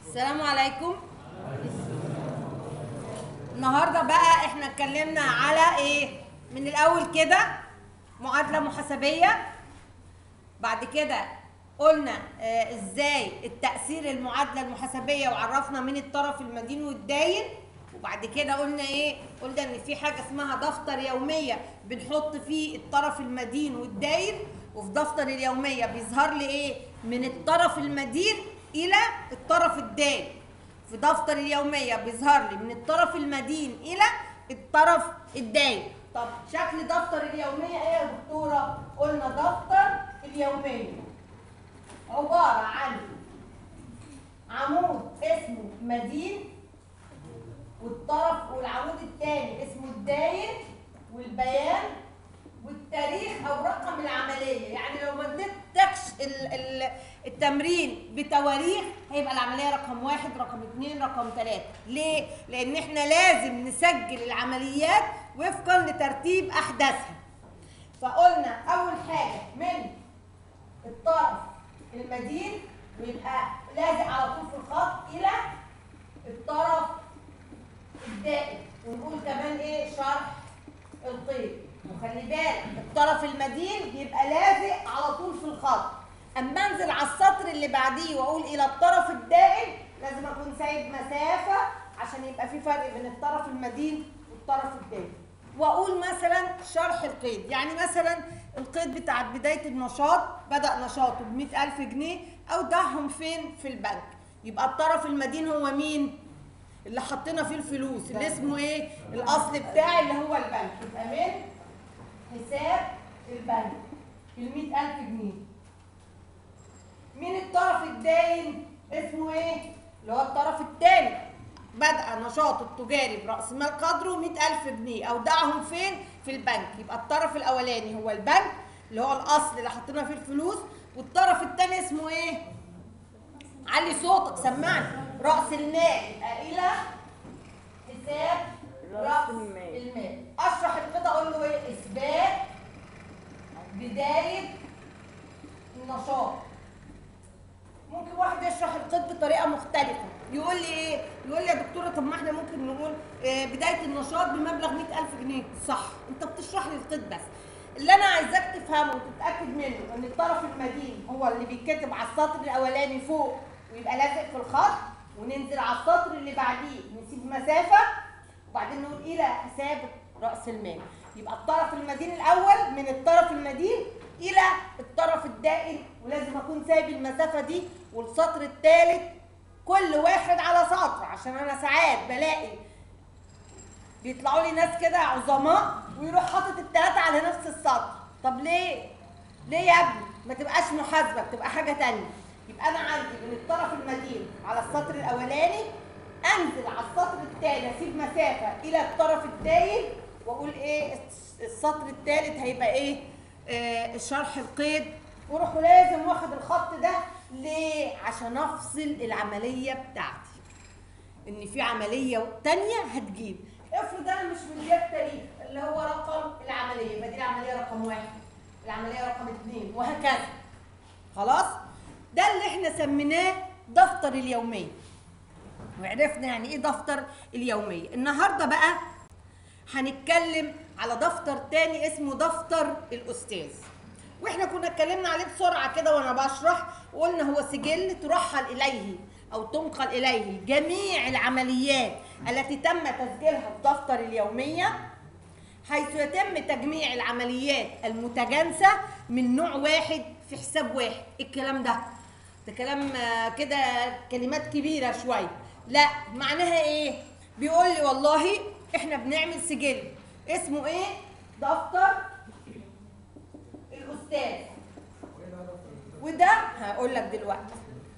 السلام عليكم النهارده بقى احنا اتكلمنا على ايه من الاول كده معادله محاسبيه بعد كده قلنا آه ازاي التاثير المعادله المحاسبيه وعرفنا مين الطرف المدين والداين وبعد كده قلنا ايه قلنا ان في حاجه اسمها دفتر يوميه بنحط فيه الطرف المدين والداين وفي دفتر اليوميه بيظهر لي ايه من الطرف المدين الى الطرف الداين في دفتر اليوميه بيظهر لي من الطرف المدين الى الطرف الداين طب شكل دفتر اليوميه ايه يا دكتوره قلنا دفتر اليوميه عباره عن عمود اسمه مدين والطرف والعمود الثاني اسمه الداين والبيان والتاريخ او رقم العمليه يعني لو ما اديتكش ال- ال- التمرين بتواريخ هيبقى العمليه رقم واحد رقم اثنين رقم ثلاثه ليه؟ لان احنا لازم نسجل العمليات وفقا لترتيب احداثها فقلنا اول حاجه من الطرف المدين ويبقى لازق على طول في الخط الى الطرف الدائم ونقول كمان ايه شرح القيد وخلي بالك الطرف المدين بيبقى لازق على طول في الخط اما انزل على السطر اللي بعديه واقول الى الطرف الدائم لازم اكون سايب مسافه عشان يبقى في فرق بين الطرف المدين والطرف الدائم واقول مثلا شرح القيد يعني مثلا القيد بتاع بدايه النشاط بدا نشاطه ب 100000 جنيه اودعهم فين في البنك يبقى الطرف المدين هو مين اللي حطينا فيه الفلوس اللي اسمه ايه الاصل بتاعي اللي هو البنك يبقى من حساب البنك ال 100000 جنيه مين الطرف الداين اسمه ايه اللي هو الطرف الثاني بدأ نشاطه التجاري برأس مال قدره 100000 جنيه أودعهم فين؟ في البنك يبقى الطرف الأولاني هو البنك اللي هو الأصل اللي حطينا فيه الفلوس والطرف الثاني اسمه إيه؟ علي صوتك سمعني رأس المال يبقى إلى حساب رأس المال. المال أشرح القطع أقول له إيه؟ إثبات بداية النشاط ممكن واحد يشرح القيد بطريقه مختلفه يقول لي ايه يقول لي يا دكتوره طب ما احنا ممكن نقول آه، بدايه النشاط بمبلغ 100000 جنيه صح انت بتشرح لي القيد بس اللي انا عايزاك تفهمه وتتاكد منه ان الطرف المدين هو اللي بيتكتب على السطر الاولاني فوق ويبقى لازق في الخط وننزل على السطر اللي بعديه نسيب مسافه وبعدين نقول الى حساب راس المال يبقى الطرف المدين الاول من الطرف المدين الى الطرف الدائن ولازم اكون سايب المسافه دي والسطر الثالث كل واحد على سطر عشان انا ساعات بلاقي بيطلعوا لي ناس كده عظماء ويروح حاطط الثلاثه على نفس السطر طب ليه ليه يا ابني ما تبقاش محاسبه بتبقى حاجه تانية يبقى انا عندي من الطرف المدين على السطر الاولاني انزل على السطر الثاني اسيب مسافه الى الطرف الداين واقول ايه السطر الثالث هيبقى ايه آه شرح القيد واروح لازم واخد الخط ده ليه عشان افصل العمليه بتاعتي ان في عمليه تانية هتجيب افرض انا مش مديه التاريخ اللي هو رقم العمليه يبقى دي العمليه رقم واحد العمليه رقم اثنين وهكذا خلاص ده اللي احنا سميناه دفتر اليوميه وعرفنا يعني ايه دفتر اليوميه النهارده بقى هنتكلم على دفتر تاني اسمه دفتر الاستاذ واحنا كنا اتكلمنا عليه بسرعه كده وانا بشرح وقلنا هو سجل ترحل اليه او تنقل اليه جميع العمليات التي تم تسجيلها في دفتر اليوميه حيث يتم تجميع العمليات المتجانسه من نوع واحد في حساب واحد إيه الكلام ده ده كلام آه، كده كلمات كبيره شويه لا معناها ايه بيقول لي والله احنا بنعمل سجل اسمه ايه دفتر الاستاذ وده هقول لك دلوقتي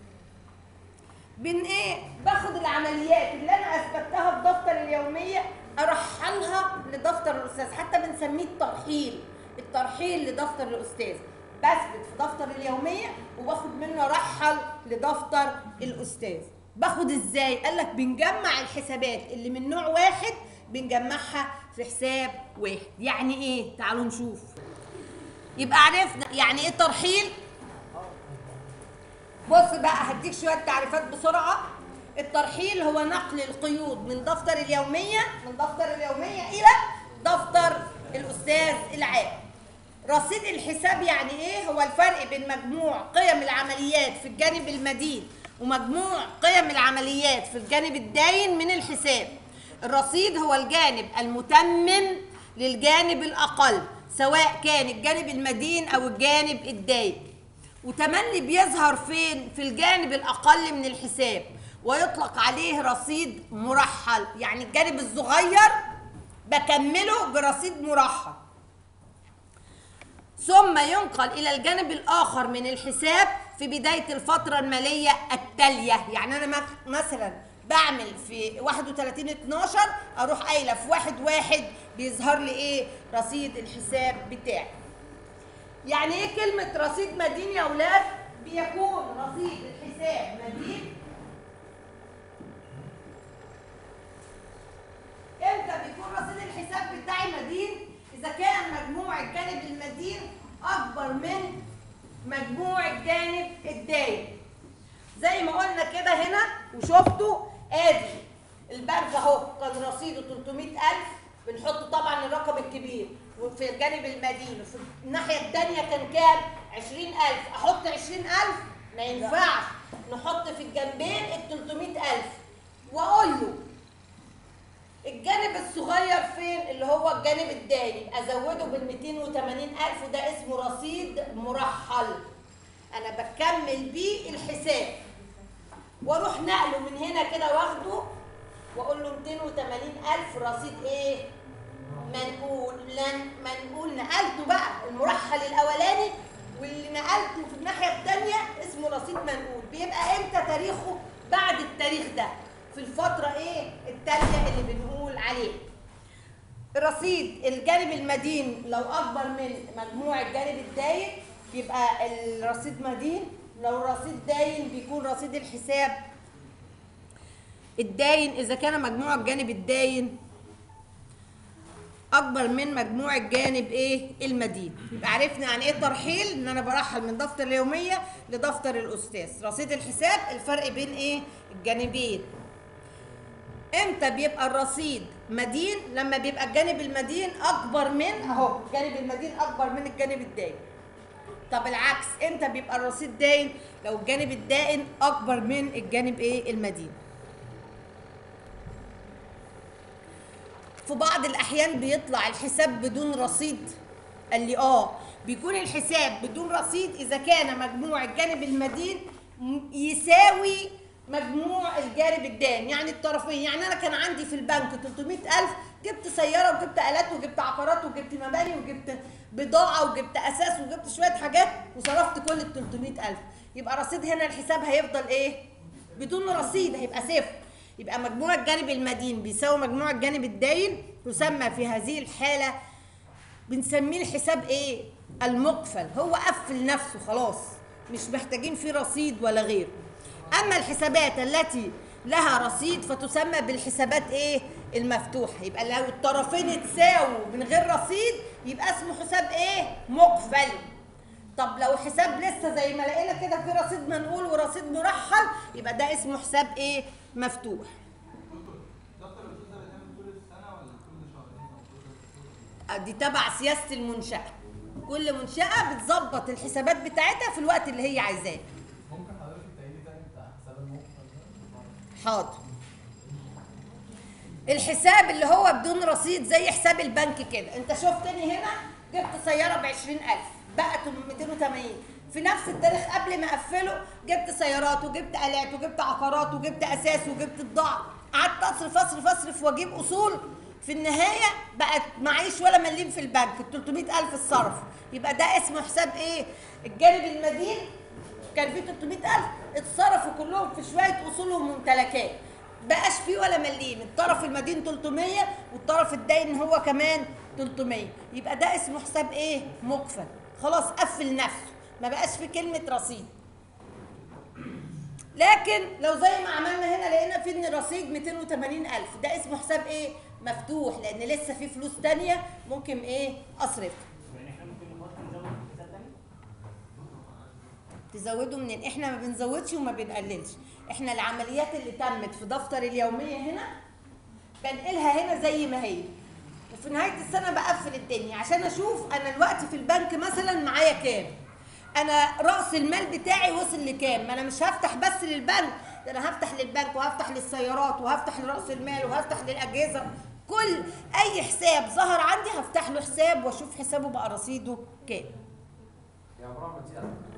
بن ايه باخد العمليات اللي انا اثبتها في دفتر اليوميه ارحلها لدفتر الاستاذ حتى بنسميه الترحيل الترحيل لدفتر الاستاذ بثبت في دفتر اليوميه وباخد منه رحل لدفتر الاستاذ باخد ازاي قال لك بنجمع الحسابات اللي من نوع واحد بنجمعها في حساب واحد يعني ايه تعالوا نشوف يبقى عرفنا يعني ايه ترحيل بص بقى هديك شويه تعريفات بسرعه الترحيل هو نقل القيود من دفتر اليوميه من دفتر اليوميه الى دفتر الاستاذ العام رصيد الحساب يعني ايه هو الفرق بين مجموع قيم العمليات في الجانب المدين ومجموع قيم العمليات في الجانب الداين من الحساب الرصيد هو الجانب المتمم للجانب الاقل سواء كان الجانب المدين او الجانب الداين وتملي بيظهر فين في الجانب الاقل من الحساب ويطلق عليه رصيد مرحل يعني الجانب الصغير بكمله برصيد مرحل ثم ينقل الى الجانب الاخر من الحساب في بدايه الفتره الماليه التاليه يعني انا مك- مثلا بعمل في 31 12 اروح قايله في واحد واحد بيظهر لي ايه رصيد الحساب بتاعي يعني ايه كلمه رصيد مدين يا اولاد بيكون رصيد الحساب مدين امتى بيكون رصيد الحساب بتاعي مدين اذا كان مجموع الجانب المدين اكبر من مجموع الجانب الداين زي ما قلنا كده هنا وشفتوا ادي البنك اهو كان رصيده 300000 بنحط طبعا الرقم الكبير وفي الجانب المدين وفي الناحيه الثانيه كان كام 20000 احط 20000 ما ينفعش نحط في الجنبين ال 300000 واقول له الجانب الصغير فين اللي هو الجانب الداين يبقى ازوده بال 280000 وده اسمه رصيد مرحل انا بكمل بيه الحساب واروح نقله من هنا كده واخده واقول له 280000 رصيد ايه منقول لن منقول نقلته بقى المرحل الاولاني واللي نقلته في الناحيه الثانيه اسمه رصيد منقول بيبقى امتى تاريخه بعد التاريخ ده في الفتره ايه التاليه اللي بنقول عليها الرصيد الجانب المدين لو اكبر من مجموع الجانب الداين يبقى الرصيد مدين لو الرصيد داين بيكون رصيد الحساب الداين اذا كان مجموع الجانب الداين اكبر من مجموع الجانب ايه المدين يبقى عرفنا يعني ايه ترحيل ان انا برحل من دفتر اليوميه لدفتر الاستاذ رصيد الحساب الفرق بين ايه الجانبين امتى بيبقى الرصيد مدين لما بيبقى الجانب المدين اكبر من اهو الجانب المدين اكبر من الجانب الداين طب العكس امتى بيبقى الرصيد داين لو الجانب الدائن اكبر من الجانب ايه المدين في بعض الاحيان بيطلع الحساب بدون رصيد قال لي اه بيكون الحساب بدون رصيد اذا كان مجموع الجانب المدين م- يساوي مجموع الجانب الدائن يعني الطرفين يعني انا كان عندي في البنك 300000 جبت سياره وجبت الات وجبت عقارات وجبت مباني وجبت بضاعه وجبت اساس وجبت شويه حاجات وصرفت كل ال 300000 يبقى رصيد هنا الحساب هيفضل ايه بدون رصيد هيبقى صفر يبقى مجموع الجانب المدين بيساوي مجموع الجانب الداين يسمى في هذه الحاله بنسميه الحساب ايه المقفل هو قفل نفسه خلاص مش محتاجين فيه رصيد ولا غيره اما الحسابات التي لها رصيد فتسمى بالحسابات ايه المفتوحه يبقى لو الطرفين اتساووا من غير رصيد يبقى اسمه حساب ايه مقفل طب لو حساب لسه زي ما لقينا كده في رصيد منقول ورصيد مرحل يبقى ده اسمه حساب ايه مفتوح دفتر الاستاذ ده بيتعمل طول السنه ولا كل شهرين او كل شهر؟ دي تبع سياسه المنشاه كل منشاه بتظبط الحسابات بتاعتها في الوقت اللي هي عايزاه ممكن حضرتك تعيدي تاني بتاع حساب الموقف ده؟ حاضر الحساب اللي هو بدون رصيد زي حساب البنك كده انت شفتني هنا جبت سياره ب 20000 بقت 280 في نفس التاريخ قبل ما اقفله جبت سيارات وجبت الات وجبت عقارات وجبت اساس وجبت بضاعه قعدت اصرف اصرف اصرف واجيب اصول في النهايه بقت معيش ولا مليم في البنك ال 300000 اتصرف يبقى ده اسمه حساب ايه الجانب المدين كان فيه 300000 اتصرفوا كلهم في شويه اصول وممتلكات بقاش فيه ولا مليم الطرف المدين 300 والطرف الداين هو كمان 300 يبقى ده اسمه حساب ايه مقفل خلاص قفل نفسه ما بقاش في كلمه رصيد لكن لو زي ما عملنا هنا لقينا في ان رصيد 280000 ده اسمه حساب ايه مفتوح لان لسه في فلوس تانية ممكن ايه اصرفها يعني احنا ممكن نخش نزود حساب تاني تزودوا منين احنا ما بنزودش وما بنقللش احنا العمليات اللي تمت في دفتر اليوميه هنا بنقلها هنا زي ما هي وفي نهايه السنه بقفل الدنيا عشان اشوف انا الوقت في البنك مثلا معايا كام انا راس المال بتاعي وصل لكام ما انا مش هفتح بس للبنك ده انا هفتح للبنك وهفتح للسيارات وهفتح لراس المال وهفتح للاجهزه كل اي حساب ظهر عندي هفتح له حساب واشوف حسابه بقى رصيده كام يا عمرها ما تزيد عن 300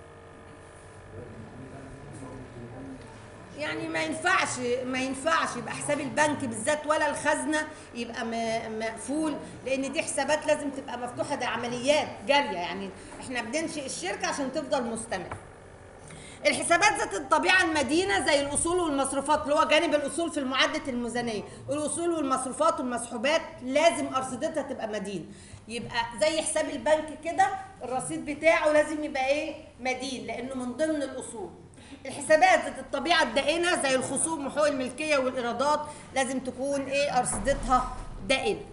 يعني ما ينفعش ما ينفعش يبقى حساب البنك بالذات ولا الخزنه يبقى م- مقفول لان دي حسابات لازم تبقى مفتوحه ده عمليات جاريه يعني احنا بننشئ الشركه عشان تفضل مستمره الحسابات ذات الطبيعه المدينه زي الاصول والمصروفات اللي هو جانب الاصول في المعدة الميزانيه الاصول والمصروفات والمسحوبات لازم ارصدتها تبقى مدين يبقى زي حساب البنك كده الرصيد بتاعه لازم يبقى ايه مدين لانه من ضمن الاصول الحسابات ذات الطبيعه الدائنه زي الخصوم وحقوق الملكيه والايرادات لازم تكون ايه ارصدتها دائنه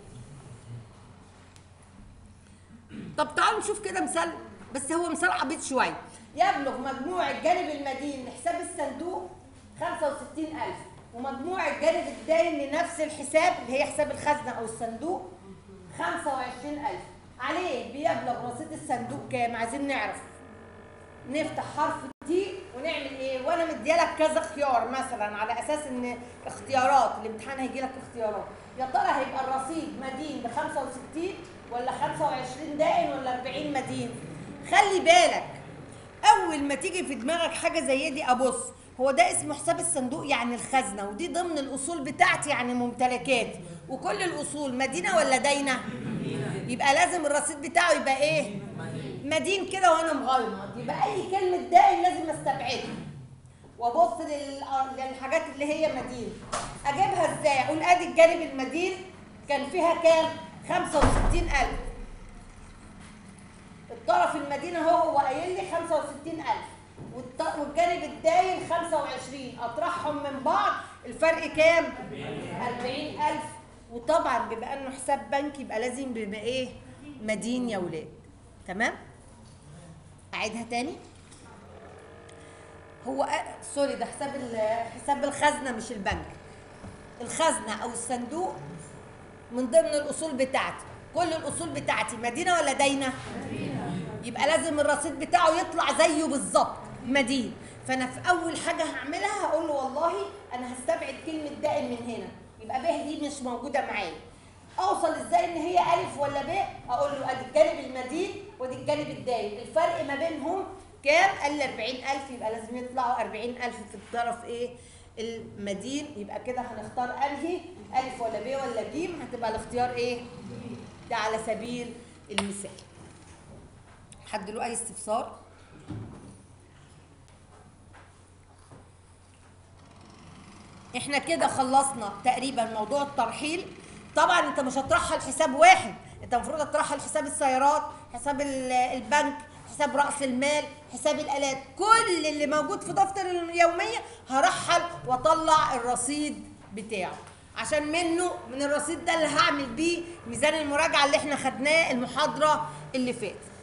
طب تعالوا نشوف كده مثال بس هو مثال عبيط شويه يبلغ مجموع الجانب المدين لحساب الصندوق 65000 ومجموع الجانب الداين لنفس الحساب اللي هي حساب الخزنه او الصندوق 25000 عليه بيبلغ رصيد الصندوق كام عايزين نعرف نفتح حرف تي ونعمل ايه وانا مديالك كذا خيار مثلا على اساس ان اختيارات الامتحان هيجي لك اختيارات يا ترى هيبقى الرصيد مدين ب 65 ولا 25 دائن ولا 40 مدين خلي بالك اول ما تيجي في دماغك حاجه زي دي ابص هو ده اسمه حساب الصندوق يعني الخزنه ودي ضمن الاصول بتاعتي يعني ممتلكاتي وكل الاصول مدينه ولا داينه يبقى لازم الرصيد بتاعه يبقى ايه مدين كده وانا مغيمض يبقى اي كلمه داين لازم استبعدها وابص لل- للحاجات اللي هي مدين اجيبها ازاي اقول ادي الجانب المدين كان فيها كام 65000 الطرف المدينة هو هو قايل لي 65000 والط- والجانب الداين 25 اطرحهم من بعض الفرق كام 40000 وطبعا بما انه حساب بنكي يبقى لازم بيبقى ايه مدين يا ولاد تمام اعيدها تاني هو أ- سوري ده حساب ال- حساب الخزنه مش البنك الخزنه او الصندوق من ضمن الاصول بتاعتي كل الاصول بتاعتي مدينه ولا داينه يبقى لازم الرصيد بتاعه يطلع زيه بالظبط مدين فانا في اول حاجه هعملها هقول له والله انا هستبعد كلمه دائن من هنا يبقى ب دي مش موجوده معايا اوصل ازاي ان هي الف ولا ب اقول له ادي الجانب المدين وادي الجانب الداين الفرق ما بينهم كام قال لي 40000 يبقى لازم يطلعوا 40000 في الطرف ايه المدين يبقى كده هنختار انهي الف ولا ب ولا ج هتبقى الاختيار ايه ده على سبيل المثال حد له اي استفسار احنا كده خلصنا تقريبا موضوع الترحيل طبعا انت مش هترحل حساب واحد انت المفروض هترحل حساب السيارات حساب ال- البنك حساب راس المال حساب الالات كل اللي موجود في دفتر اليوميه هرحل واطلع الرصيد بتاعه عشان منه من الرصيد ده اللي هعمل بيه ميزان المراجعه اللي احنا خدناه المحاضره اللي فاتت